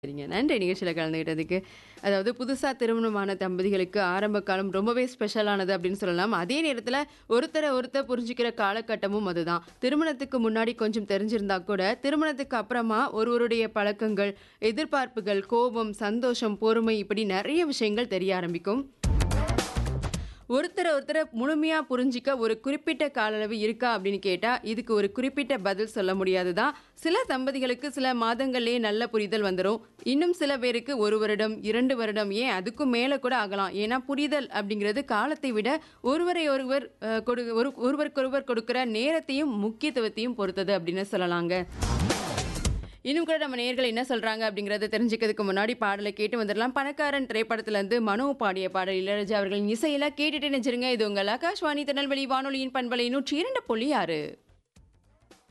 சரிங்க. நன்றி நிகழ்ச்சியில கலந்துக்கிட்டதுக்கு. அதாவது புதுசா திருமணமான தம்பதிகளுக்கு ஆரம்ப காலம் ரொம்பவே ஸ்பெஷலானது அப்படின்னு சொல்லலாம். அதே நேரத்தில ஒருத்தர ஒருத்தர் புரிஞ்சுக்கிற காலகட்டமும் அதுதான். திருமணத்துக்கு முன்னாடி கொஞ்சம் தெரிஞ்சிருந்தா கூட, திருமணத்துக்கு அப்புறமா ஒருவருடைய பழக்கங்கள், எதிர்பார்ப்புகள், கோபம், சந்தோஷம், பொறுமை இப்படி நெறைய விஷயங்கள் தெரிய ஆரம்பிக்கும். ஒருத்தர ஒருத்தர முழுமையா புரிஞ்சுக்க ஒரு குறிப்பிட்ட கால அளவு இருக்கா அப்படின்னு கேட்டா, இதுக்கு ஒரு குறிப்பிட்ட பதில் சொல்ல முடியாது தான். சில தம்பதிகளுக்கு சில மாதங்கள்லயே நல்ல புரிதல் வந்துரும். இன்னும் சில பேருக்கு 1 வருடம், 2 வருடம் ஏன் அதுக்கும் மேல கூட ஆகலாம். ஏன்னா புரிதல் அப்படிங்கிறது காலத்தை விட ஒருவரை ஒருவர் அ கொடு ஒரு ஒருவருக்கொருவர் கொடுக்கிற நேரத்தையும், முக்கியத்துவத்தையும் பொறுத்தது அப்படின்னு சொல்லலாங்க. இன்னும் கூட நம்ம நேயர்கள் என்ன சொல்றாங்க அப்படிங்கிறத தெரிஞ்சுக்கிறதுக்கு முன்னாடி பாடல கேட்டு வந்துரலாம். பணக்காரன் திரைப்படத்திலருந்து மனோ பாடிய பாடல் இளையராஜா அவர்களின் இசையில கேட்டுட்டு நினைச்சிருங்க. இது உங்கள் ஆகாஷ்வாணி திருநெல்வேலி வானொலியின் பண்பலை 102.6